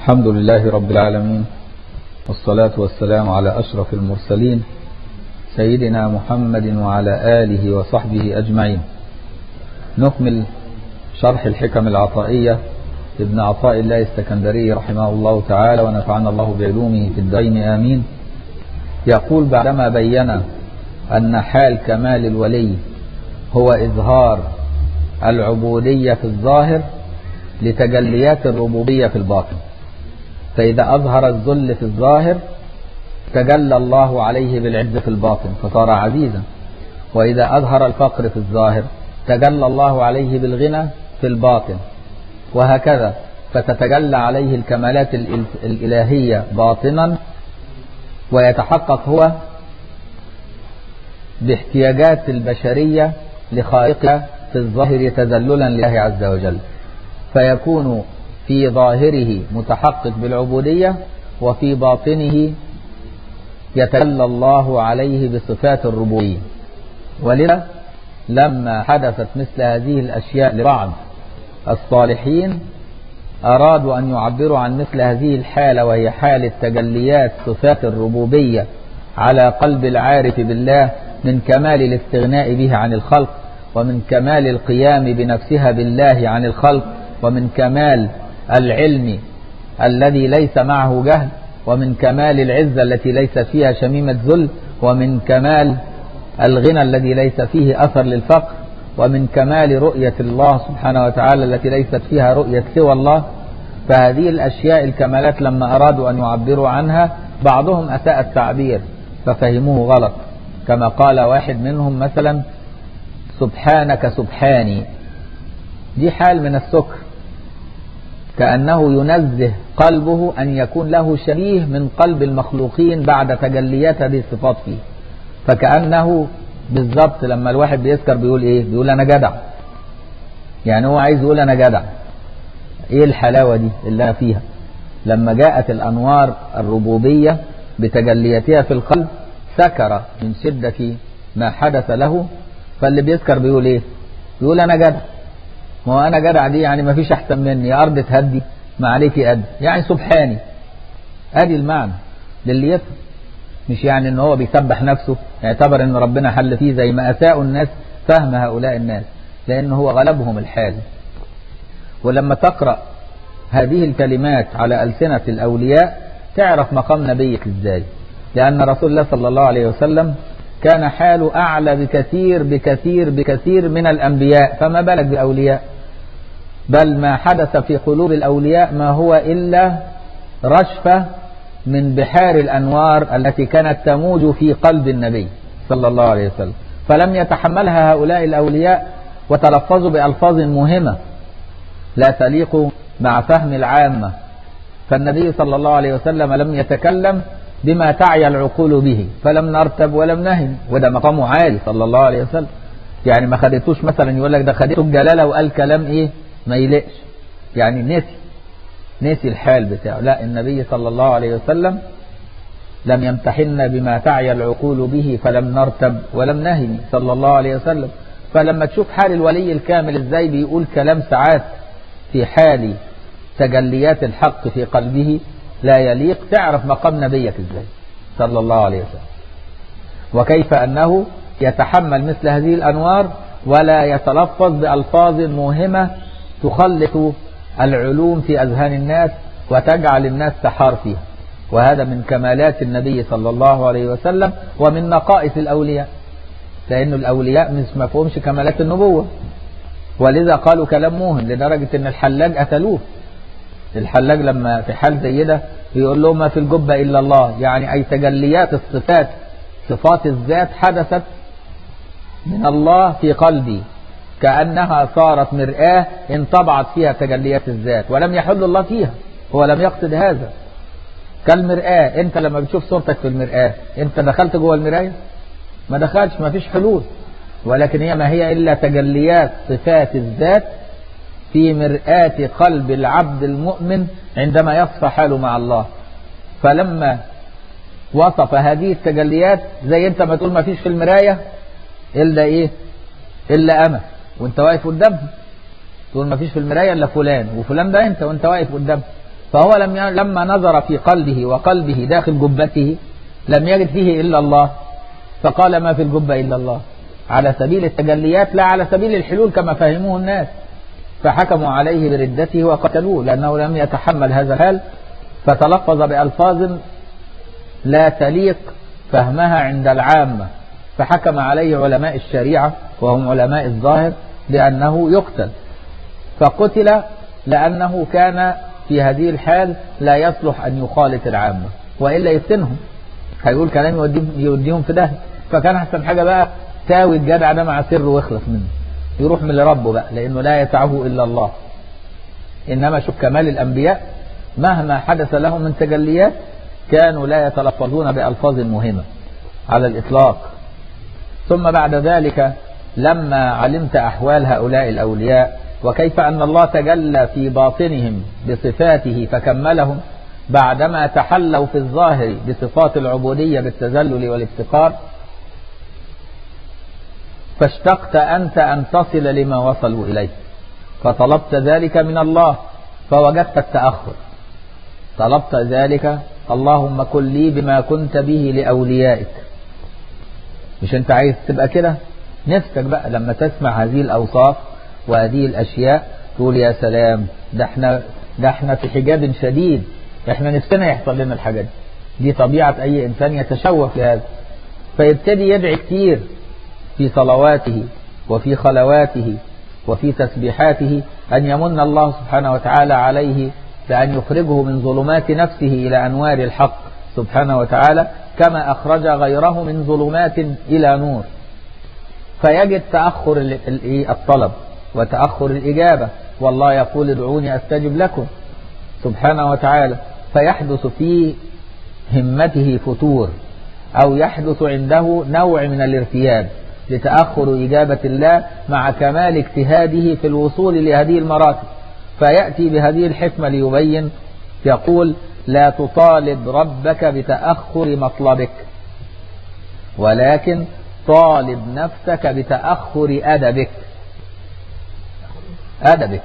الحمد لله رب العالمين والصلاة والسلام على أشرف المرسلين سيدنا محمد وعلى آله وصحبه أجمعين نكمل شرح الحكم العطائية ابن عطاء الله السكندري رحمه الله تعالى ونفعنا الله بعلومه في الدين آمين يقول بعدما بين أن حال كمال الولي هو إظهار العبودية في الظاهر لتجليات الربوبية في الباطن فإذا أظهر الذل في الظاهر تجلى الله عليه بالعز في الباطن فصار عزيزا وإذا أظهر الفقر في الظاهر تجلى الله عليه بالغنى في الباطن وهكذا فتتجلى عليه الكمالات الإلهية باطنا ويتحقق هو باحتياجات البشرية لخالقها في الظاهر تذللا لله عز وجل فيكون في ظاهره متحقق بالعبودية وفي باطنه يتجلى الله عليه بصفات الربوبية ولذا لما حدثت مثل هذه الأشياء لبعض الصالحين أرادوا أن يعبروا عن مثل هذه الحالة وهي حالة تجليات صفات الربوبية على قلب العارف بالله من كمال الاستغناء به عن الخلق ومن كمال القيام بنفسها بالله عن الخلق ومن كمال العلم الذي ليس معه جهل ومن كمال العزة التي ليس فيها شميمة ذل ومن كمال الغنى الذي ليس فيه أثر للفقر ومن كمال رؤية الله سبحانه وتعالى التي ليست فيها رؤية سوى الله فهذه الأشياء الكمالات لما أرادوا أن يعبروا عنها بعضهم أساء التعبير ففهموه غلط كما قال واحد منهم مثلا سبحانك سبحاني دي حال من السكر كأنه ينزه قلبه أن يكون له شبيه من قلب المخلوقين بعد تجليات هذه الصفات فيه فكأنه بالظبط لما الواحد بيسكر بيقول ايه بيقول انا جدع يعني هو عايز يقول انا جدع ايه الحلاوة دي اللي انا فيها لما جاءت الانوار الربوبية بتجلياتها في القلب سكر من شدة ما حدث له فاللي بيسكر بيقول ايه بيقول انا جدع ما هو انا جدع دي يعني ما فيش احسن مني يا ارض تهدي ما عليكي قد يعني سبحاني ادي المعنى للي يفهم مش يعني ان هو بيسبح نفسه يعتبر ان ربنا حل فيه زي ما اساءوا الناس فهم هؤلاء الناس لان هو غلبهم الحال ولما تقرأ هذه الكلمات على ألسنة الأولياء تعرف مقام نبيك ازاي لأن رسول الله صلى الله عليه وسلم كان حاله أعلى بكثير بكثير بكثير من الأنبياء فما بالك بأولياء بل ما حدث في قلوب الأولياء ما هو إلا رشفة من بحار الأنوار التي كانت تموج في قلب النبي صلى الله عليه وسلم فلم يتحملها هؤلاء الأولياء وتلفظوا بألفاظ مهمة لا تليق مع فهم العامة فالنبي صلى الله عليه وسلم لم يتكلم بما تعي العقول به فلم نرتب ولم نهم وده مقامه عالي صلى الله عليه وسلم يعني ما خدتوش مثلا يقول لك ده خدته الجلالة وقال كلام ايه ما يلقش يعني نسي نسي الحال بتاعه لا النبي صلى الله عليه وسلم لم يمتحن بما تعي العقول به فلم نرتب ولم نهم صلى الله عليه وسلم فلما تشوف حال الولي الكامل ازاي بيقول كلام ساعات في حال تجليات الحق في قلبه لا يليق تعرف مقام نبيك ازاي صلى الله عليه وسلم وكيف أنه يتحمل مثل هذه الأنوار ولا يتلفظ بألفاظ موهمة تخلط العلوم في أذهان الناس وتجعل الناس تحار فيها وهذا من كمالات النبي صلى الله عليه وسلم ومن نقائص الأولياء لأن الأولياء مش مفهومش كمالات النبوة ولذا قالوا كلام موهن لدرجة أن الحلاج قتلوه الحلاج لما في حال زي ده يقول لهم ما في الجبة إلا الله يعني أي تجليات الصفات صفات الذات حدثت من الله في قلبي كأنها صارت مرآة انطبعت فيها تجليات الذات ولم يحل الله فيها هو لم يقصد هذا كالمرآة انت لما بتشوف صورتك في المرآة انت دخلت جوه المراية ما دخلش ما فيش حلول ولكن هي ما هي إلا تجليات صفات الذات في مرآة قلب العبد المؤمن عندما يصفى حاله مع الله فلما وصف هذه التجليات زي انت ما تقول ما فيش في المراية إلا إيه إلا أنا وانت واقف قدامها تقول ما فيش في المراية إلا فلان وفلان ده انت وانت واقف قدامها فهو لم ي... لما نظر في قلبه وقلبه داخل جبته لم يجد فيه إلا الله فقال ما في الجبة إلا الله على سبيل التجليات لا على سبيل الحلول كما فهموه الناس فحكموا عليه بردته وقتلوه لأنه لم يتحمل هذا الحال فتلفظ بألفاظ لا تليق فهمها عند العامة فحكم عليه علماء الشريعة وهم علماء الظاهر بأنه يقتل فقتل لأنه كان في هذه الحال لا يصلح أن يخالط العامة وإلا يفتنهم هيقول كلام يوديهم, يوديهم في ده فكان أحسن حاجة بقى تاوي الجدع ده مع سره ويخلص منه يروح من لربه بقى لأنه لا يسعه إلا الله إنما شوف كمال الأنبياء مهما حدث لهم من تجليات كانوا لا يتلفظون بألفاظ مهمة على الإطلاق ثم بعد ذلك لما علمت أحوال هؤلاء الأولياء وكيف أن الله تجلى في باطنهم بصفاته فكملهم بعدما تحلوا في الظاهر بصفات العبودية بالتذلل والافتقار فاشتقت أنت أن تصل لما وصلوا إليه فطلبت ذلك من الله فوجدت التأخر طلبت ذلك اللهم كن لي بما كنت به لأوليائك مش انت عايز تبقى كده نفسك بقى لما تسمع هذه الأوصاف وهذه الأشياء تقول يا سلام ده احنا ده احنا في حجاب شديد احنا نفسنا يحصل لنا الحاجات دي دي طبيعة أي إنسان يتشوف لهذا فيبتدي يدعي كتير في صلواته وفي خلواته وفي تسبيحاته أن يمن الله سبحانه وتعالى عليه بأن يخرجه من ظلمات نفسه إلى أنوار الحق سبحانه وتعالى كما أخرج غيره من ظلمات إلى نور فيجد تأخر الطلب وتأخر الإجابة والله يقول ادعوني أستجب لكم سبحانه وتعالى فيحدث في همته فتور أو يحدث عنده نوع من الارتياب لتأخر إجابة الله مع كمال اجتهاده في الوصول لهذه المراتب فيأتي بهذه الحكمة ليبين يقول لا تطالب ربك بتأخر مطلبك ولكن طالب نفسك بتأخر أدبك أدبك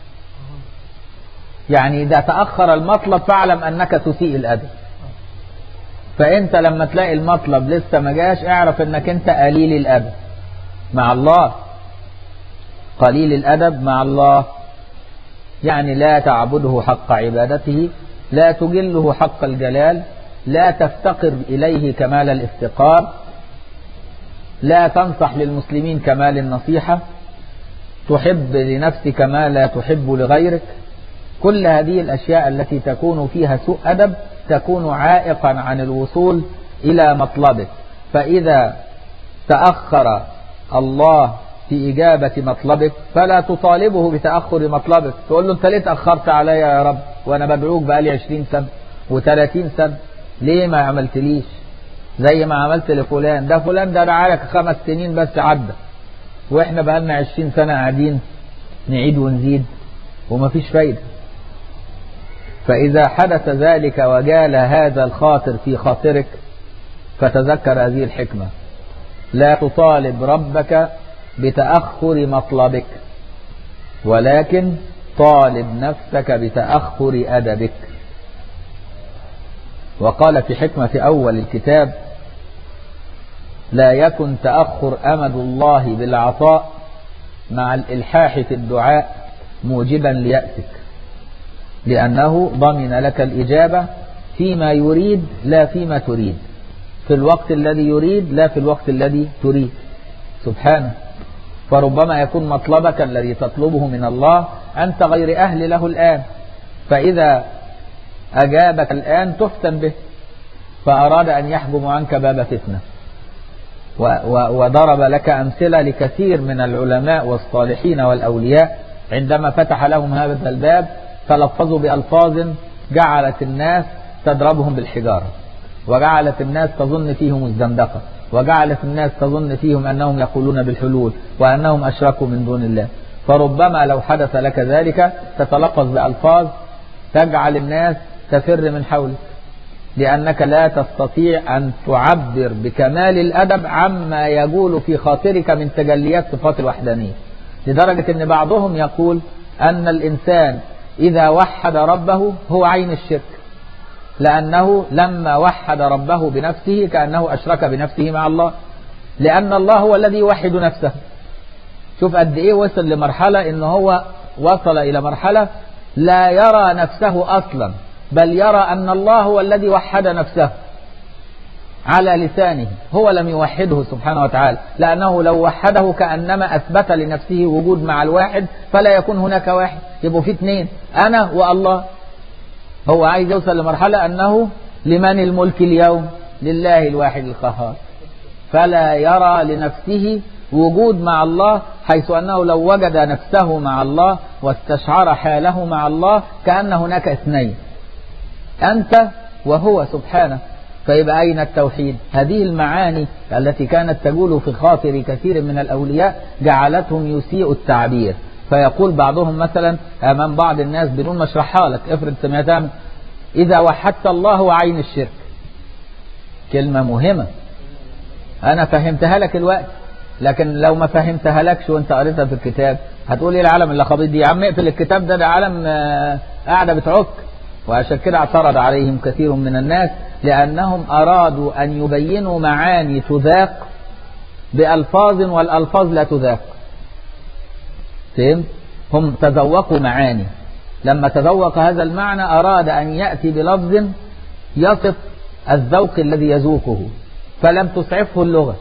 يعني إذا تأخر المطلب فاعلم أنك تسيء الأدب فأنت لما تلاقي المطلب لسه ما جاش اعرف أنك أنت قليل الأدب مع الله قليل الأدب مع الله يعني لا تعبده حق عبادته لا تجله حق الجلال لا تفتقر إليه كمال الافتقار لا تنصح للمسلمين كمال النصيحة تحب لنفسك ما لا تحب لغيرك كل هذه الأشياء التي تكون فيها سوء أدب تكون عائقا عن الوصول إلى مطلبك فإذا تأخر الله في إجابة مطلبك فلا تطالبه بتأخر مطلبك تقول له أنت ليه تأخرت عليا يا رب وأنا بدعوك بقالي عشرين سنة وثلاثين سنة ليه ما عملتليش زي ما عملت لفلان ده فلان ده دعالك خمس سنين بس عدى واحنا بقالنا عشرين سنة قاعدين نعيد ونزيد ومفيش فايدة فإذا حدث ذلك وجال هذا الخاطر في خاطرك فتذكر هذه الحكمة لا تطالب ربك بتأخر مطلبك ولكن طالب نفسك بتأخر أدبك وقال في حكمة أول الكتاب لا يكن تأخر أمد الله بالعطاء مع الإلحاح في الدعاء موجبا ليأسك لأنه ضمن لك الإجابة فيما يريد لا فيما تريد في الوقت الذي يريد لا في الوقت الذي تريد سبحانه فربما يكون مطلبك الذي تطلبه من الله أنت غير أهل له الآن فإذا أجابك الآن تفتن به فأراد أن يحجم عنك باب فتنة وضرب لك أمثلة لكثير من العلماء والصالحين والأولياء عندما فتح لهم هذا الباب تلفظوا بألفاظ جعلت الناس تضربهم بالحجارة وجعلت الناس تظن فيهم الزندقة وجعلت الناس تظن فيهم أنهم يقولون بالحلول وأنهم أشركوا من دون الله فربما لو حدث لك ذلك تتلفظ بألفاظ تجعل الناس تفر من حولك لأنك لا تستطيع أن تعبر بكمال الأدب عما يقول في خاطرك من تجليات صفات الوحدانية لدرجة أن بعضهم يقول أن الإنسان إذا وحد ربه هو عين الشرك لأنه لما وحد ربه بنفسه كأنه أشرك بنفسه مع الله لأن الله هو الذي يوحد نفسه شوف قد إيه وصل لمرحلة إن هو وصل إلى مرحلة لا يرى نفسه أصلا بل يرى أن الله هو الذي وحد نفسه على لسانه هو لم يوحده سبحانه وتعالى لأنه لو وحده كأنما أثبت لنفسه وجود مع الواحد فلا يكون هناك واحد يبقوا في اثنين أنا والله هو عايز يوصل لمرحلة أنه لمن الملك اليوم لله الواحد القهار فلا يرى لنفسه وجود مع الله حيث أنه لو وجد نفسه مع الله واستشعر حاله مع الله كأن هناك اثنين أنت وهو سبحانه فيبقى أين التوحيد هذه المعاني التي كانت تقول في خاطر كثير من الأولياء جعلتهم يسيء التعبير فيقول بعضهم مثلا أمام بعض الناس بدون ما اشرحها لك افرض سمعتها إذا وحدت الله هو عين الشرك كلمة مهمة أنا فهمتها لك الوقت لكن لو ما فهمتها لكش وانت قريتها في الكتاب هتقول ايه العالم اللي خبيط دي يا عم اقفل الكتاب ده ده عالم قاعدة بتعك وعشان كده اعترض عليهم كثير من الناس لأنهم أرادوا أن يبينوا معاني تذاق بألفاظ والألفاظ لا تذاق فهمت؟ هم تذوقوا معاني لما تذوق هذا المعنى أراد أن يأتي بلفظ يصف الذوق الذي يذوقه فلم تسعفه اللغة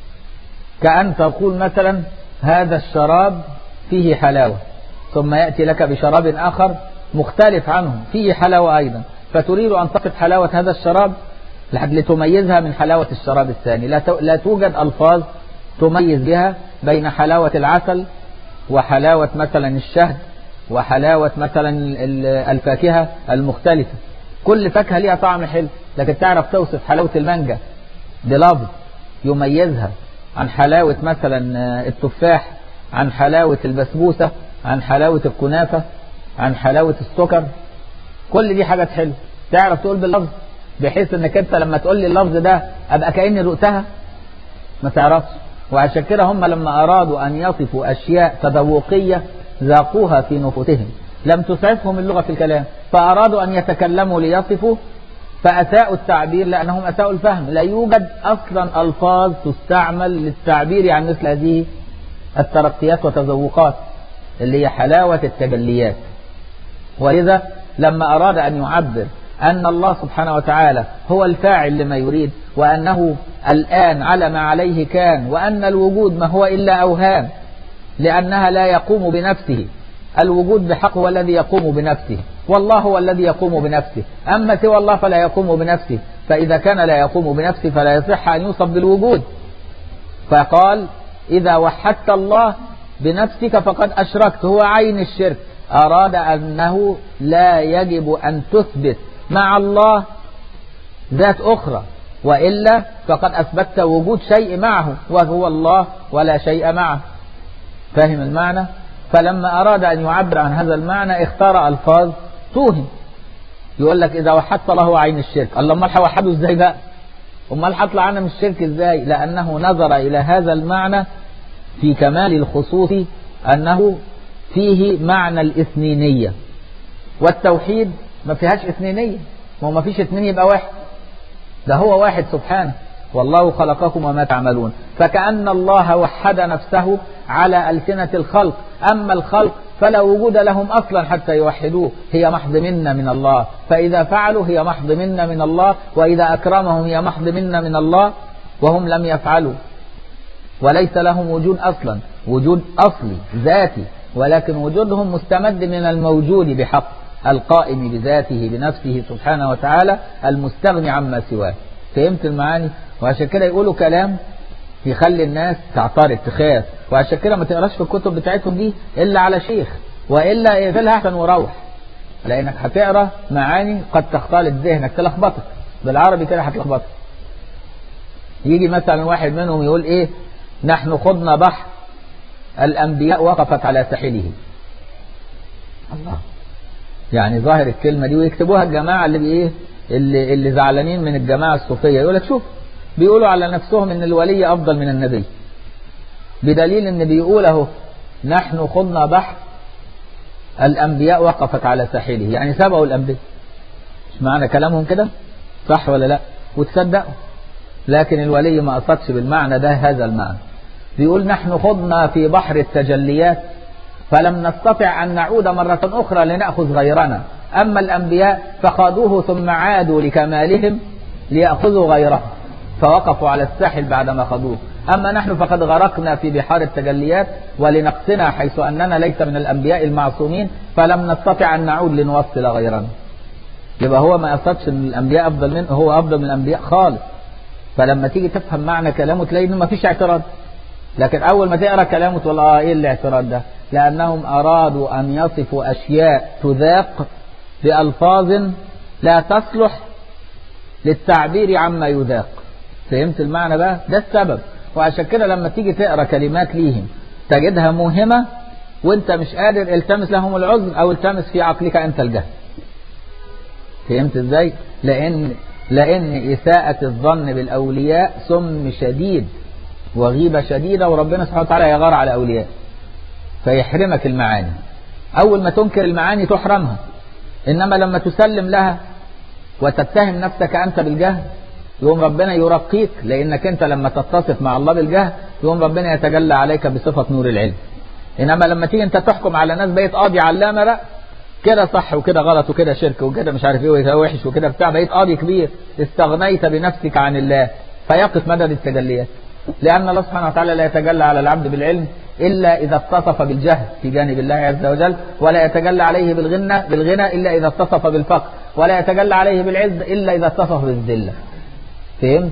كأن تقول مثلا هذا الشراب فيه حلاوة ثم يأتي لك بشراب آخر مختلف عنه فيه حلاوة أيضا فتريد أن تصف حلاوة هذا الشراب لحد لتميزها من حلاوة الشراب الثاني لا لا توجد ألفاظ تميز بها بين حلاوة العسل وحلاوة مثلا الشهد وحلاوة مثلا الفاكهة المختلفة كل فاكهة ليها طعم حلو لكن تعرف توصف حلاوة المانجا بلفظ يميزها عن حلاوة مثلا التفاح عن حلاوة البسبوسة عن حلاوة الكنافة عن حلاوة السكر كل دي حاجات حلوة تعرف تقول باللفظ بحيث انك انت لما تقول لي اللفظ ده ابقى كأني ذقتها ما تعرفش وعشان كده هم لما ارادوا ان يصفوا اشياء تذوقية ذاقوها في نفوسهم لم تسعفهم اللغة في الكلام فارادوا ان يتكلموا ليصفوا فأساءوا التعبير لأنهم أساءوا الفهم لا يوجد أصلا ألفاظ تستعمل للتعبير عن مثل هذه الترقيات وتذوقات اللي هي حلاوة التجليات ولذا لما أراد أن يعبر أن الله سبحانه وتعالى هو الفاعل لما يريد وأنه الآن على ما عليه كان وأن الوجود ما هو إلا أوهام لأنها لا يقوم بنفسه الوجود بحق هو الذي يقوم بنفسه والله هو الذي يقوم بنفسه أما سوى الله فلا يقوم بنفسه فإذا كان لا يقوم بنفسه فلا يصح أن يوصف بالوجود فقال إذا وحدت الله بنفسك فقد أشركت هو عين الشرك أراد أنه لا يجب أن تثبت مع الله ذات أخرى وإلا فقد أثبتت وجود شيء معه وهو الله ولا شيء معه فاهم المعنى فلما أراد أن يعبر عن هذا المعنى اختار ألفاظ توهم يقول لك إذا وحدت الله عين الشرك الله امال هوحده ازاي بقى امال هطلع عنه من الشرك ازاي لأنه نظر إلى هذا المعنى في كمال الخصوص أنه فيه معنى الاثنينية والتوحيد ما فيهاش اثنينية ما هو ما فيش اثنين يبقى واحد ده هو واحد سبحانه والله خلقكم وما تعملون فكأن الله وحد نفسه على ألسنة الخلق أما الخلق فلا وجود لهم أصلا حتى يوحدوه هي محض منا من الله فإذا فعلوا هي محض منا من الله وإذا أكرمهم هي محض منا من الله وهم لم يفعلوا وليس لهم وجود أصلا وجود أصلي ذاتي ولكن وجودهم مستمد من الموجود بحق القائم بذاته بنفسه سبحانه وتعالى المستغني عما سواه فهمت المعاني وعشان كده يقولوا كلام يخلي الناس تعترض تخاف وعشان كده ما تقراش في الكتب بتاعتهم دي الا على شيخ والا اقفلها احسن وروح لانك هتقرا معاني قد تختلط ذهنك تلخبطك بالعربي كده هتلخبطك يجي مثلا واحد منهم يقول ايه نحن خضنا بحر الانبياء وقفت على ساحله الله يعني ظاهر الكلمه دي ويكتبوها الجماعه اللي بايه اللي اللي زعلانين من الجماعه الصوفيه يقول لك شوف بيقولوا على نفسهم ان الولي افضل من النبي بدليل ان بيقول اهو نحن خضنا بحر الأنبياء وقفت على ساحله يعني سبقوا الأنبياء مش معنى كلامهم كده صح ولا لا وتصدقوا لكن الولي ما قصدش بالمعنى ده هذا المعنى بيقول نحن خضنا في بحر التجليات فلم نستطع أن نعود مرة أخرى لنأخذ غيرنا أما الأنبياء فخاضوه ثم عادوا لكمالهم ليأخذوا غيره فوقفوا على الساحل بعدما خضوه أما نحن فقد غرقنا في بحار التجليات ولنقصنا حيث أننا ليس من الأنبياء المعصومين فلم نستطع أن نعود لنوصل غيرنا يبقى هو ما قصدش ان الانبياء افضل منه هو افضل من الانبياء خالص فلما تيجي تفهم معنى كلامه تلاقي انه ما فيش اعتراض لكن اول ما تقرا كلامه تقول اه ايه الاعتراض ده لانهم ارادوا ان يصفوا اشياء تذاق بالفاظ لا تصلح للتعبير عما يذاق فهمت المعنى بقى ده السبب وعشان كده لما تيجي تقرا كلمات ليهم تجدها موهمه وانت مش قادر التمس لهم العذر او التمس في عقلك انت الجهل فهمت ازاي لان لان اساءة الظن بالاولياء سم شديد وغيبة شديدة وربنا سبحانه وتعالى يغار على اولياء فيحرمك المعاني اول ما تنكر المعاني تحرمها انما لما تسلم لها وتتهم نفسك انت بالجهل يوم ربنا يرقيك لانك انت لما تتصف مع الله بالجهل يوم ربنا يتجلى عليك بصفة نور العلم انما لما تيجي انت تحكم على ناس بقيت قاضي علامة بقى كده صح وكده غلط وكده شرك وكده مش عارف ايه وكده وحش وكده بتاع بقيت قاضي كبير استغنيت بنفسك عن الله فيقف مدد التجليات لأن الله سبحانه وتعالى لا يتجلى على العبد بالعلم إلا إذا اتصف بالجهل في جانب الله عز وجل ولا يتجلى عليه بالغنى بالغنى إلا إذا اتصف بالفقر ولا يتجلى عليه بالعز إلا إذا اتصف بالذلة فهمت؟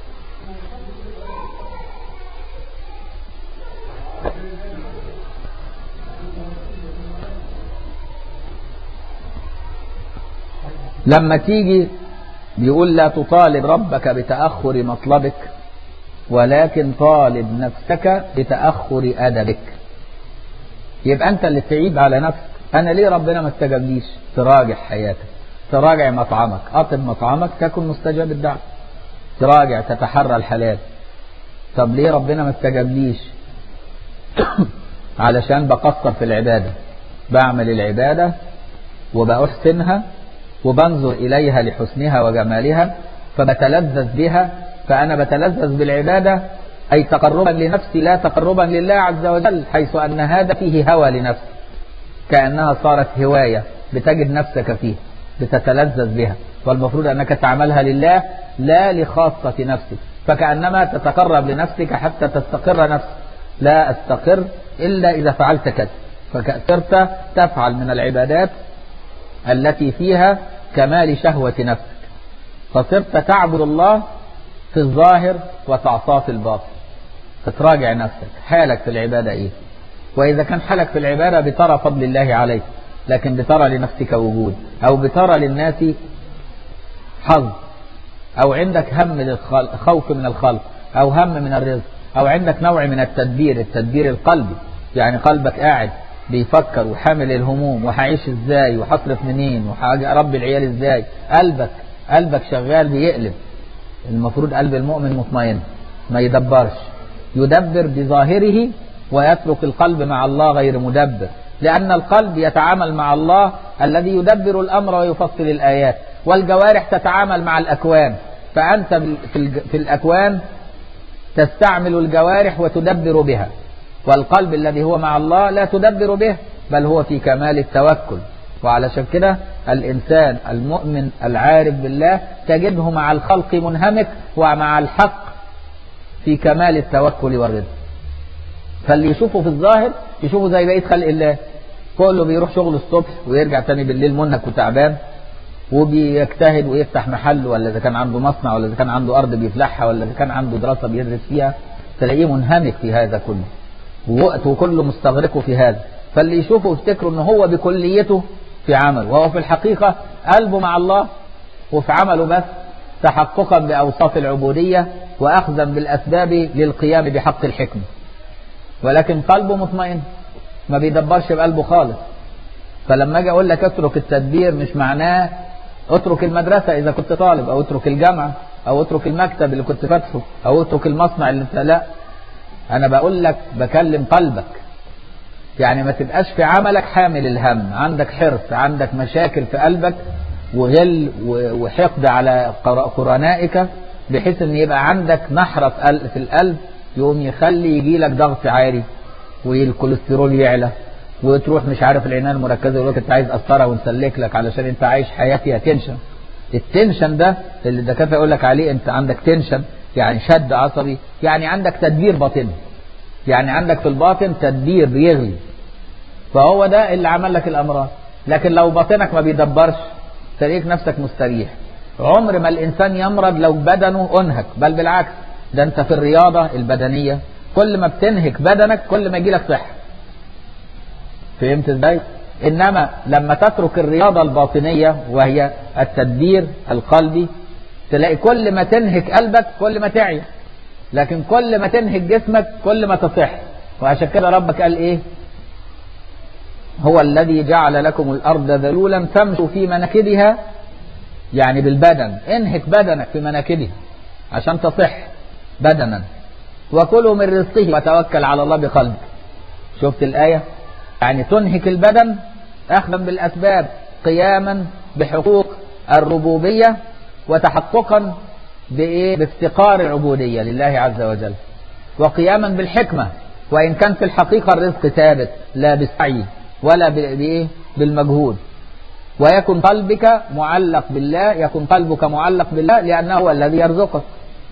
لما تيجي بيقول لا تطالب ربك بتأخر مطلبك ولكن طالب نفسك بتأخر أدبك يبقى أنت اللي تعيب على نفسك أنا ليه ربنا ما استجابليش تراجع حياتك تراجع مطعمك أطب مطعمك تكن مستجاب الدعوة تراجع تتحرى الحلال طب ليه ربنا ما استجابليش علشان بقصر في العبادة بعمل العبادة وبأحسنها وبنظر إليها لحسنها وجمالها فبتلذذ بها فأنا بتلذذ بالعبادة أي تقربا لنفسي لا تقربا لله عز وجل حيث أن هذا فيه هوى لنفسي كأنها صارت هواية بتجد نفسك فيه بتتلذذ بها والمفروض أنك تعملها لله لا لخاصة نفسك فكأنما تتقرب لنفسك حتى تستقر نفسك لا أستقر إلا إذا فعلت كذا فصرت تفعل من العبادات التي فيها كمال شهوة نفسك فصرت تعبد الله في الظاهر وتعصاه في الباطن فتراجع نفسك حالك في العبادة ايه واذا كان حالك في العبادة بترى فضل الله عليك لكن بترى لنفسك وجود او بترى للناس حظ او عندك هم للخلق خوف من الخلق او هم من الرزق او عندك نوع من التدبير التدبير القلبي يعني قلبك قاعد بيفكر وحامل الهموم وهعيش ازاي وهصرف منين وهربي العيال ازاي قلبك قلبك شغال بيقلب المفروض قلب المؤمن مطمئن ما يدبرش يدبر بظاهره ويترك القلب مع الله غير مدبر لأن القلب يتعامل مع الله الذي يدبر الأمر ويفصل الآيات والجوارح تتعامل مع الأكوان فأنت في الأكوان تستعمل الجوارح وتدبر بها والقلب الذي هو مع الله لا تدبر به بل هو في كمال التوكل وعلشان كده الإنسان المؤمن العارف بالله تجده مع الخلق منهمك ومع الحق في كمال التوكل والرضا فاللي يشوفه في الظاهر يشوفه زي بقية خلق الله كله بيروح شغل الصبح ويرجع تاني بالليل منهك وتعبان وبيجتهد ويفتح محل ولا اذا كان عنده مصنع ولا اذا كان عنده ارض بيفلحها ولا اذا كان عنده دراسه بيدرس فيها تلاقيه منهمك في هذا كله ووقته كله مستغرقه في هذا فاللي يشوفه يفتكره ان هو بكليته في عمل وهو في الحقيقة قلبه مع الله وفي عمله بس تحققا بأوصاف العبودية وأخذا بالأسباب للقيام بحق الحكمة ولكن قلبه مطمئن ما بيدبرش بقلبه خالص فلما اجي اقول لك اترك التدبير مش معناه اترك المدرسة اذا كنت طالب او اترك الجامعة او اترك المكتب اللي كنت فاتحه او اترك المصنع اللي انت لا انا بقول لك بكلم قلبك يعني ما تبقاش في عملك حامل الهم عندك حرص عندك مشاكل في قلبك وغل وحقد على قرنائك بحيث ان يبقى عندك نحرة في القلب يقوم يخلي يجي لك ضغط عالي والكوليسترول يعلى وتروح مش عارف العنايه المركزه يقول لك انت عايز قسطره ونسلك لك علشان انت عايش حياه فيها تنشن التنشن ده اللي الدكاتره يقول لك عليه انت عندك تنشن يعني شد عصبي يعني عندك تدبير باطني يعني عندك في الباطن تدبير بيغلي فهو ده اللي عمل لك الامراض لكن لو باطنك ما بيدبرش تلاقيك نفسك مستريح عمر ما الانسان يمرض لو بدنه انهك بل بالعكس ده انت في الرياضه البدنيه كل ما بتنهك بدنك كل ما يجي لك صحه فهمت ازاي انما لما تترك الرياضه الباطنيه وهي التدبير القلبي تلاقي كل ما تنهك قلبك كل ما تعيا لكن كل ما تنهك جسمك كل ما تصح وعشان كده ربك قال ايه هو الذي جعل لكم الارض ذلولا فامشوا في مناكبها يعني بالبدن انهك بدنك في مناكبها عشان تصح بدنا وكلوا من رزقه وتوكل على الله بقلبك شفت الآية يعني تنهك البدن أخذا بالأسباب قياما بحقوق الربوبية وتحققا بإيه؟ بافتقار العبودية لله عز وجل وقياما بالحكمة وإن كان في الحقيقة الرزق ثابت لا بالسعي ولا بإيه؟ بالمجهود ويكن قلبك معلق بالله يكن قلبك معلق بالله لأنه هو الذي يرزقك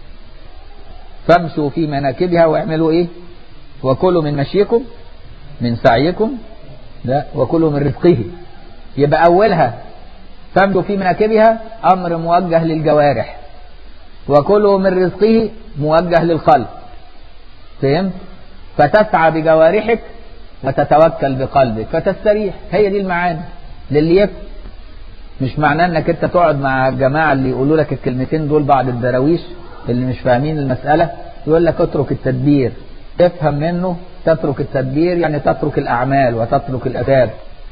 فامشوا في مناكبها واعملوا ايه وكلوا من مشيكم من سعيكم لا وكلوا من رزقه يبقى اولها فامشوا في مناكبها امر موجه للجوارح وكلوا من رزقه موجه للقلب فهمت فتسعى بجوارحك وتتوكل بقلبك فتستريح هي دي المعاني للي يفهم مش معناه انك انت تقعد مع الجماعه اللي يقولوا لك الكلمتين دول بعض الدراويش اللي مش فاهمين المسألة يقول لك اترك التدبير افهم منه تترك التدبير يعني تترك الأعمال وتترك الأسباب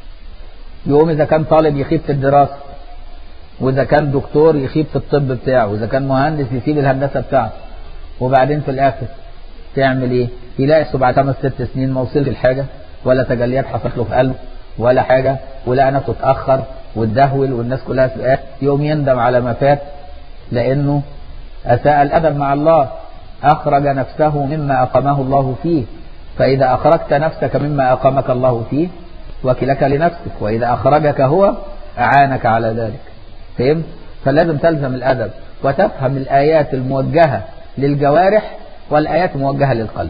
يقوم إذا كان طالب يخيب في الدراسة وإذا كان دكتور يخيب في الطب بتاعه وإذا كان مهندس يسيب الهندسة بتاعته وبعدين في الآخر تعمل إيه؟ يلاقي بعد خمس ست سنين ما وصلش لحاجة ولا تجليات حصلت له في قلبه ولا حاجة ولقى نفسه اتأخر واتدهول والناس كلها سبقات يقوم يندم على ما فات لأنه أساء الأدب مع الله أخرج نفسه مما أقامه الله فيه فإذا أخرجت نفسك مما أقامك الله فيه وكلك لنفسك وإذا أخرجك هو أعانك على ذلك فهمت؟ فلازم تلزم الأدب وتفهم الآيات الموجهة للجوارح والآيات الموجهة للقلب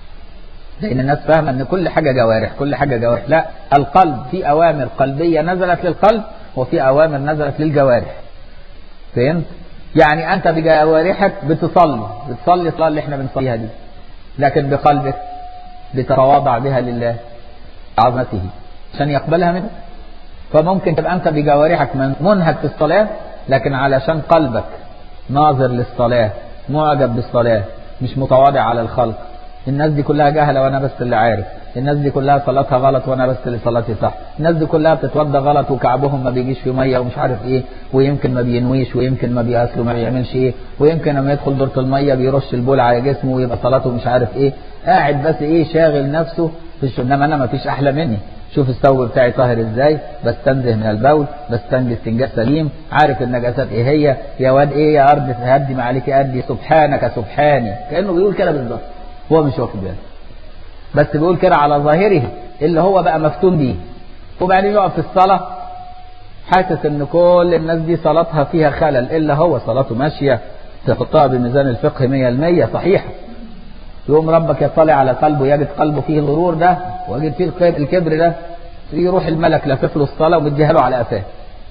لأن الناس فاهمة أن كل حاجة جوارح كل حاجة جوارح لا القلب في أوامر قلبية نزلت للقلب وفي أوامر نزلت للجوارح فهمت؟ يعني أنت بجوارحك بتصلي بتصلي الصلاة اللي احنا بنصليها دي لكن بقلبك بتتواضع بها لله عظمته عشان يقبلها منك فممكن تبقى أنت بجوارحك منهك في الصلاة لكن علشان قلبك ناظر للصلاة معجب بالصلاة مش متواضع على الخلق الناس دي كلها جهلة وأنا بس اللي عارف الناس دي كلها صلاتها غلط وانا بس اللي صلاتي صح الناس دي كلها بتتوضى غلط وكعبهم ما بيجيش في ميه ومش عارف ايه ويمكن ما بينويش ويمكن ما بيغسل ما بيعملش ايه ويمكن لما يدخل دورة الميه بيرش البول على جسمه ويبقى صلاته مش عارف ايه قاعد بس ايه شاغل نفسه في انما انا ما فيش احلى مني شوف الثوب بتاعي طاهر ازاي بستنزه من البول بستنجي استنجاء سليم عارف النجاسات ايه هي يا واد ايه يا ارض هدي ما عليك ادي سبحانك سبحاني كانه بيقول كده بالظبط هو مش واخد باله بس بيقول كده على ظاهره اللي هو بقى مفتون بيه وبعدين يقف في الصلاة حاسس ان كل الناس دي صلاتها فيها خلل الا هو صلاته ماشية تحطها بميزان الفقه مية المية صحيحة يقوم ربك يطلع على قلبه يجد قلبه فيه الغرور ده ويجد فيه الكبر ده يروح الملك لافف له الصلاة ومديها له على قفاه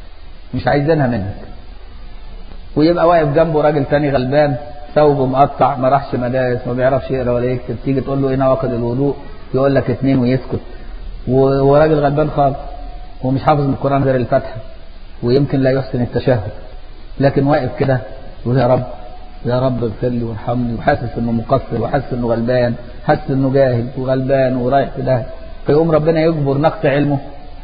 مش عايزينها منك ويبقى واقف جنبه راجل تاني غلبان ثوبه مقطع ما راحش مدارس ما بيعرفش يقرا ولا يكتب تيجي تقول له ايه نواقض الوضوء يقول لك اتنين ويسكت وراجل غلبان خالص ومش حافظ من القران غير الفاتحه ويمكن لا يحسن التشهد لكن واقف كده يقول يا رب يا رب اغفر لي وارحمني وحاسس انه مقصر وحاسس انه غلبان حاسس انه جاهل وغلبان ورايح في ده فيقوم ربنا يجبر نقص علمه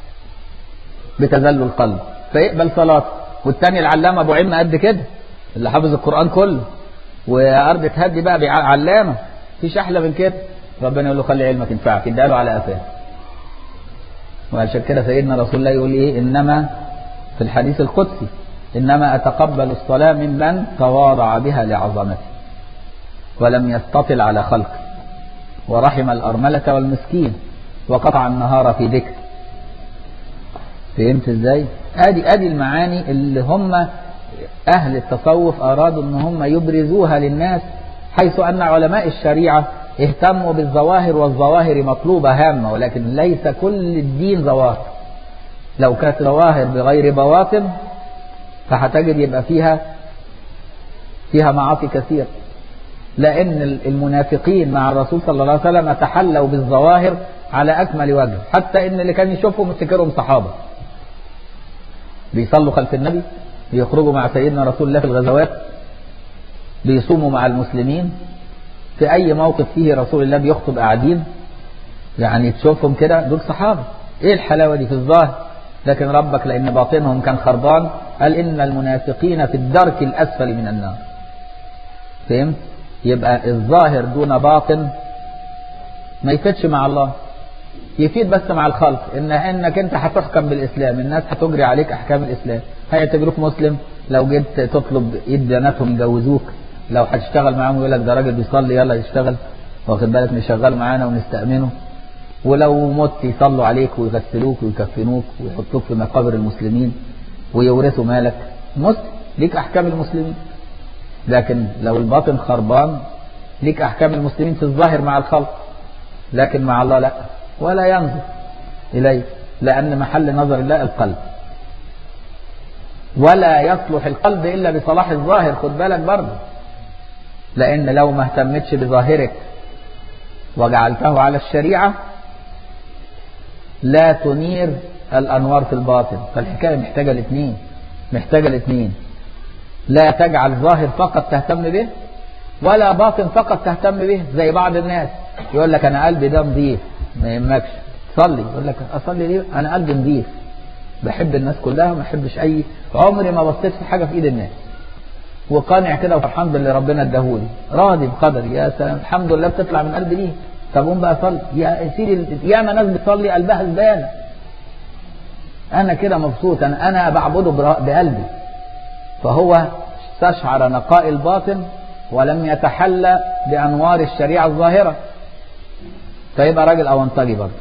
بتذلل القلب فيقبل صلاته والتاني العلامه ابو علم قد كده اللي حافظ القران كله وارض تهدي بقى علامه مفيش احلى من كده ربنا يقول له خلي علمك ينفعك اداله على قفاه وعشان كده سيدنا رسول الله يقول ايه انما في الحديث القدسي انما اتقبل الصلاه ممن تواضع بها لعظمته ولم يستطل على خلقه ورحم الارمله والمسكين وقطع النهار في ذكر فهمت ازاي ادي ادي المعاني اللي هم اهل التصوف ارادوا ان هم يبرزوها للناس حيث ان علماء الشريعه اهتموا بالظواهر والظواهر مطلوبه هامه ولكن ليس كل الدين ظواهر لو كانت ظواهر بغير بواطن فهتجد يبقى فيها فيها معاصي كثير لأن المنافقين مع الرسول صلى الله عليه وسلم تحلوا بالظواهر على أكمل وجه حتى إن اللي كان يشوفهم يفتكرهم صحابة بيصلوا خلف النبي بيخرجوا مع سيدنا رسول الله في الغزوات بيصوموا مع المسلمين في أي موقف فيه رسول الله بيخطب قاعدين يعني تشوفهم كده دول صحابة إيه الحلاوة دي في الظاهر لكن ربك لأن باطنهم كان خربان قال إن المنافقين في الدرك الأسفل من النار فهمت؟ يبقى الظاهر دون باطن ما يفيدش مع الله يفيد بس مع الخلق ان انك انت هتحكم بالاسلام الناس هتجري عليك احكام الاسلام هيعتبروك مسلم لو جيت تطلب ايد بناتهم يجوزوك لو هتشتغل معاهم يقول لك ده راجل بيصلي يلا يشتغل واخد بالك نشغله معانا ونستأمنه ولو مت يصلوا عليك ويغسلوك ويكفنوك ويحطوك في مقابر المسلمين ويورثوا مالك مسلم ليك احكام المسلمين لكن لو الباطن خربان ليك احكام المسلمين في الظاهر مع الخلق لكن مع الله لا ولا ينظر اليه لان محل نظر الله القلب ولا يصلح القلب الا بصلاح الظاهر خد بالك برضه لان لو ما اهتمتش بظاهرك وجعلته على الشريعه لا تنير الانوار في الباطن فالحكايه محتاجه الاثنين محتاجه الاثنين لا تجعل ظاهر فقط تهتم به ولا باطن فقط تهتم به زي بعض الناس يقول لك انا قلبي ده نظيف ما يهمكش صلي يقول لك اصلي ليه انا قلبي نظيف بحب الناس كلها ما احبش اي عمري ما بصيت في حاجه في ايد الناس وقانع كده وفرحان باللي ربنا اداهولي راضي بقدري يا سلام الحمد لله بتطلع من قلبي ليه طب قوم بقى صلي يا سيدي ياما ناس بتصلي قلبها زباله انا كده مبسوط انا انا بعبده بقلبي فهو استشعر نقاء الباطن ولم يتحلى بانوار الشريعه الظاهره فيبقى راجل اونطجي برضه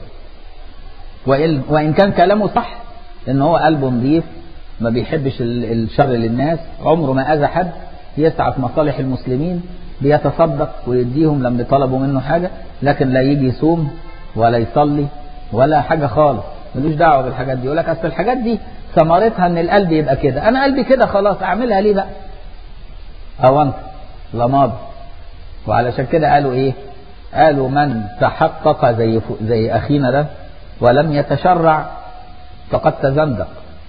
وإن, وان كان كلامه صح ان هو قلبه نظيف ما بيحبش الشر للناس عمره ما اذى حد يسعى في مصالح المسلمين بيتصدق ويديهم لما طلبوا منه حاجه لكن لا يجي يصوم ولا يصلي ولا حاجه خالص ملوش دعوه بالحاجات دي يقول لك اصل الحاجات دي ثمرتها ان القلب يبقى كده انا قلبي كده خلاص اعملها ليه بقى او انت لماضي وعلشان كده قالوا ايه قالوا من تحقق زي زي اخينا ده ولم يتشرع فقد تزندق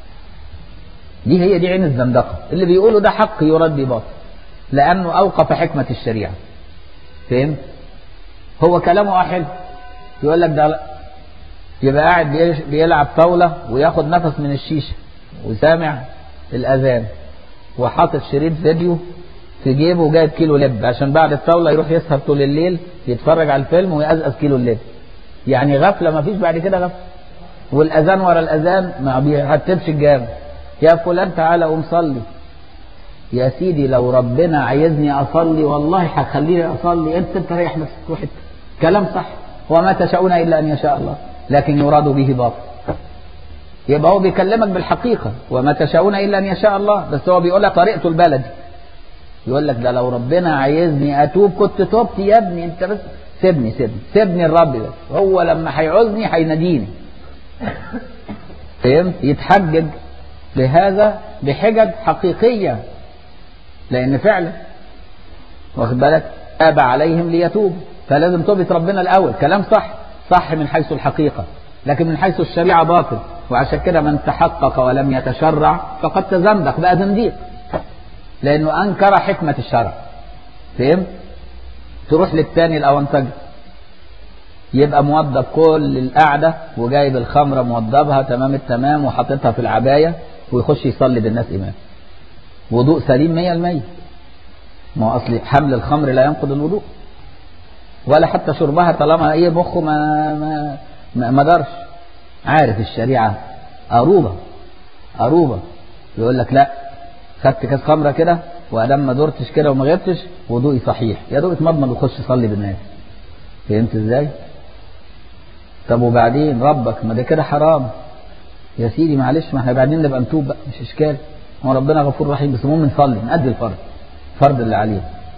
دي هي دي عين الزندقه اللي بيقولوا ده حق يرد باطل لانه اوقف حكمه الشريعه فهمت هو كلامه حلو يقول لك ده يبقى قاعد بيلعب طاولة وياخد نفس من الشيشة وسامع الأذان وحاطط شريط فيديو في جيبه وجايب كيلو لب عشان بعد الطاولة يروح يسهر طول الليل يتفرج على الفيلم ويقزقز كيلو اللب يعني غفلة ما فيش بعد كده غفلة والأذان ورا الأذان ما بيرتبش الجامع يا فلان تعالى قوم صلي يا سيدي لو ربنا عايزني أصلي والله هخليني أصلي أنت أنت رايح نفسك روح كلام صح وما تشاءون إلا أن يشاء الله لكن يراد به باطل يبقى هو بيكلمك بالحقيقة وما تشاءون إلا أن يشاء الله بس هو بيقول لك طريقته البلدي يقول لك ده لو ربنا عايزني أتوب كنت توبت يا ابني أنت بس سيبني سيبني سيبني الرب بس هو لما هيعوزني هيناديني فهمت يتحجج بهذا بحجج حقيقية لأن فعلا واخد بالك تاب عليهم ليتوبوا فلازم توبة ربنا الأول كلام صح صح من حيث الحقيقة لكن من حيث الشريعة باطل وعشان كده من تحقق ولم يتشرع فقد تزندق بقى زنديق لأنه أنكر حكمة الشرع فهم؟ تروح للتاني الأونطجي يبقى موضب كل القعدة وجايب الخمرة موضبها تمام التمام وحاططها في العباية ويخش يصلي بالناس إمام وضوء سليم مية المية ما هو أصل حمل الخمر لا ينقض الوضوء ولا حتى شربها طالما ايه مخه ما ما ما, ما دارش عارف الشريعة أروبة أروبة يقول لك لا خدت كاس خمرة كده وأدام ما دورتش كده وما غبتش وضوئي صحيح يا دوب اتمضمض وخش صلي بالناس فهمت ازاي؟ طب وبعدين ربك ما ده كده حرام يا سيدي معلش ما احنا بعدين نبقى نتوب بقى مش اشكال هو ربنا غفور رحيم بس المهم نصلي نأدي الفرض الفرض اللي عليه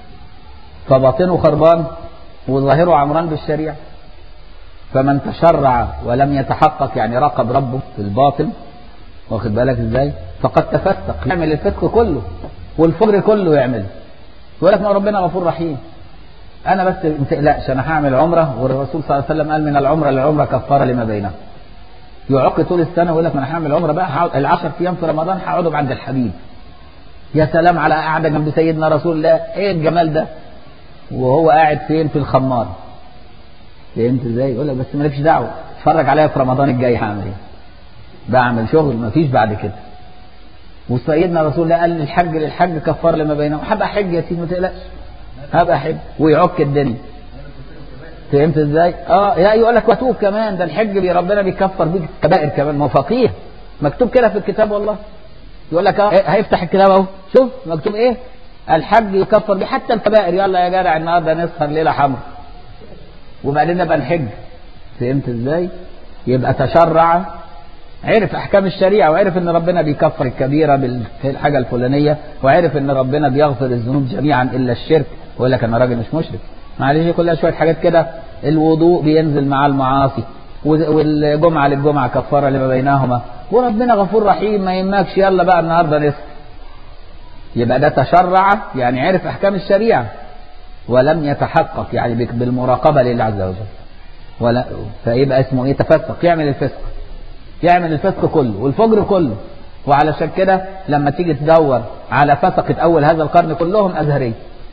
فباطنه خربان وظاهره عمران بالشريعة فمن تشرع ولم يتحقق يعني راقب ربه في الباطن واخد بالك ازاي فقد تفسق يعمل الفسق كله والفجر كله يعمله يقول لك ما ربنا غفور رحيم انا بس ما تقلقش انا هعمل عمره والرسول صلى الله عليه وسلم قال من العمره للعمره كفاره لما بينها يعق طول السنه ويقول لك ما انا هعمل عمره بقى هقعد العشر ايام في رمضان هقعدهم عند الحبيب يا سلام على قعده جنب سيدنا رسول الله ايه الجمال ده وهو قاعد فين في الخمار فهمت ازاي يقول لك بس مالكش دعوه اتفرج عليا في رمضان الجاي هعمل ايه بعمل شغل ما فيش بعد كده وسيدنا رسول الله قال الحج للحج كفار لما بينهم هبقى حج يا سيدي ما تقلقش هبقى حج ويعك الدنيا فهمت ازاي؟ اه يا يقول لك واتوب كمان ده الحج اللي ربنا بيكفر بيه الكبائر كمان ما هو فقيه مكتوب كده في الكتاب والله يقول لك اه هيفتح الكتاب اهو شوف مكتوب ايه؟ الحج يكفر بيه حتى الكبائر يلا يا جدع النهارده نسهر ليله حمر وبعدين نبقى نحج فهمت ازاي؟ يبقى تشرع عرف احكام الشريعه وعرف ان ربنا بيكفر الكبيره بالحاجه الفلانيه وعرف ان ربنا بيغفر الذنوب جميعا الا الشرك ويقول لك انا راجل مش مشرك معلش كلها شويه حاجات كده الوضوء بينزل مع المعاصي والجمعه للجمعه كفاره لما بينهما وربنا غفور رحيم ما يهمكش يلا بقى النهارده نصف يبقى ده تشرع يعني عرف احكام الشريعه ولم يتحقق يعني بالمراقبه لله عز وجل ولا فيبقى اسمه ايه تفسق يعمل الفسق يعمل الفسق كله والفجر كله وعلشان كده لما تيجي تدور على فسقة أول هذا القرن كلهم أزهرية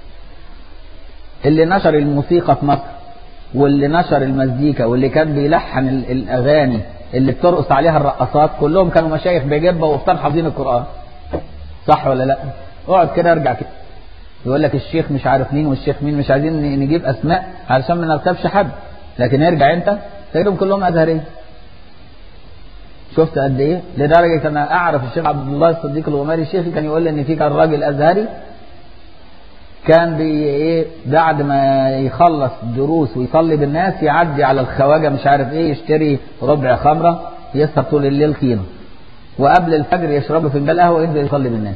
اللي نشر الموسيقى في مصر واللي نشر المزيكا واللي كان بيلحن الأغاني اللي بترقص عليها الرقصات كلهم كانوا مشايخ بجبة وفطار حافظين القرآن صح ولا لا اقعد كده ارجع كده يقول لك الشيخ مش عارف مين والشيخ مين مش عايزين نجيب أسماء علشان ما نغتابش حد لكن ارجع انت تجدهم كلهم أزهرية شفت قد ايه لدرجه انا اعرف الشيخ عبد الله الصديق الغماري الشيخ كان يقول لي ان في كان راجل ازهري كان بي ايه بعد ما يخلص دروس ويصلي بالناس يعدي على الخواجه مش عارف ايه يشتري ربع خمره يسهر طول الليل كيلو وقبل الفجر يشرب فنجان قهوه وينزل يصلي بالناس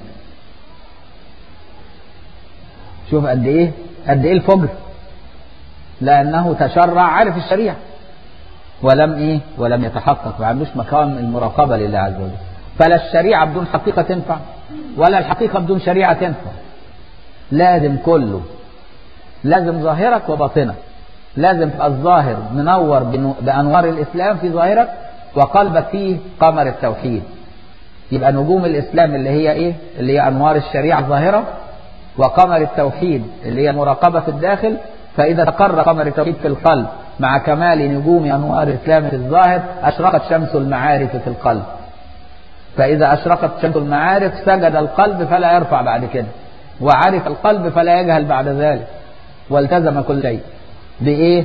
شوف قد ايه قد ايه الفجر لانه تشرع عارف الشريعه ولم ايه ولم يتحقق ما عندوش مقام المراقبه لله عز وجل فلا الشريعه بدون حقيقه تنفع ولا الحقيقه بدون شريعه تنفع لازم كله لازم ظاهرك وباطنك لازم تبقى الظاهر منور بانوار الاسلام في ظاهرك وقلبك فيه قمر التوحيد يبقى نجوم الاسلام اللي هي ايه اللي هي انوار الشريعه الظاهره وقمر التوحيد اللي هي المراقبه في الداخل فإذا تقر قمر التوحيد في القلب مع كمال نجوم أنوار الإسلام في الظاهر أشرقت شمس المعارف في القلب فإذا أشرقت شمس المعارف سجد القلب فلا يرفع بعد كده وعرف القلب فلا يجهل بعد ذلك والتزم كل شيء بإيه؟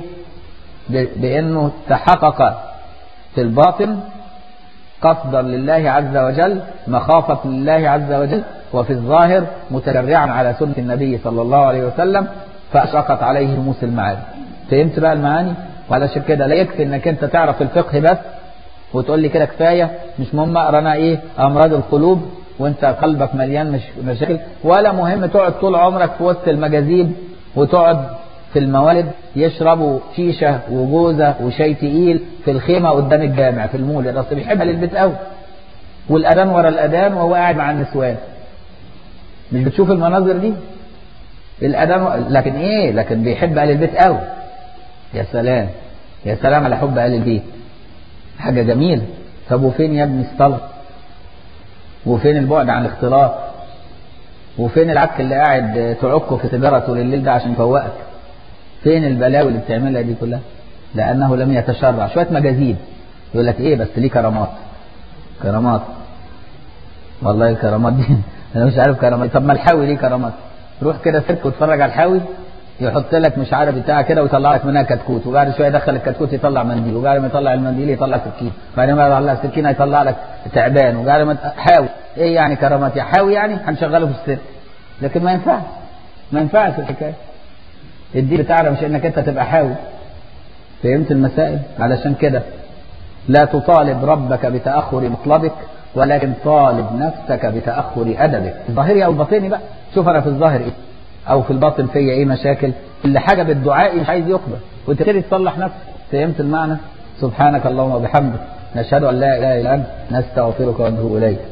بأنه تحقق في الباطن قصدا لله عز وجل مخافة لله عز وجل وفي الظاهر متشرعا على سنة النبي صلى الله عليه وسلم فأشرقت عليه شموس المعاني فهمت بقى المعاني وعلشان كده لا يكفي انك انت تعرف الفقه بس وتقول لي كده كفايه مش مهم اقرا انا ايه امراض القلوب وانت قلبك مليان مش مشاكل ولا مهم تقعد طول عمرك في وسط المجاذيب وتقعد في الموالد يشربوا شيشه وجوزه وشاي تقيل في الخيمه قدام الجامع في المولد اصل بيحب البيت قوي والاذان ورا الاذان وهو قاعد مع النسوان مش بتشوف المناظر دي الأذان لكن إيه لكن بيحب أهل البيت قوي يا سلام يا سلام على حب أهل البيت حاجة جميلة طب وفين يا ابني الصلاة وفين البعد عن الاختلاط وفين العك اللي قاعد تعكه في سيجارته لليل ده عشان يفوقك فين البلاوي اللي بتعملها دي كلها لأنه لم يتشرع شوية مجازيب يقول لك إيه بس ليه كرامات كرامات والله الكرامات دي أنا مش عارف كرامات طب ما الحاوي ليه كرامات روح كده سيرك واتفرج على الحاوي يحط لك مش عارف بتاع كده ويطلع لك منها كتكوت وبعد شويه يدخل الكتكوت يطلع منديل وبعد ما يطلع المنديل يطلع سكين بعد ما يطلع سكينه يطلع لك تعبان وبعد ما حاوي ايه يعني كرامات يا حاوي يعني هنشغله في السر لكن ما ينفعش ما ينفعش الحكايه الدين بتاعنا مش انك انت تبقى حاوي فهمت المسائل علشان كده لا تطالب ربك بتاخر مطلبك ولكن طالب نفسك بتاخر ادبك الظاهري او الباطني بقى شوف انا في الظاهر ايه او في الباطن فيا ايه مشاكل اللي حاجه بالدعاء مش عايز يقبل وتبتدي تصلح نفسك فهمت المعنى سبحانك اللهم وبحمدك نشهد ان لا اله الا انت نستغفرك ونتوب اليك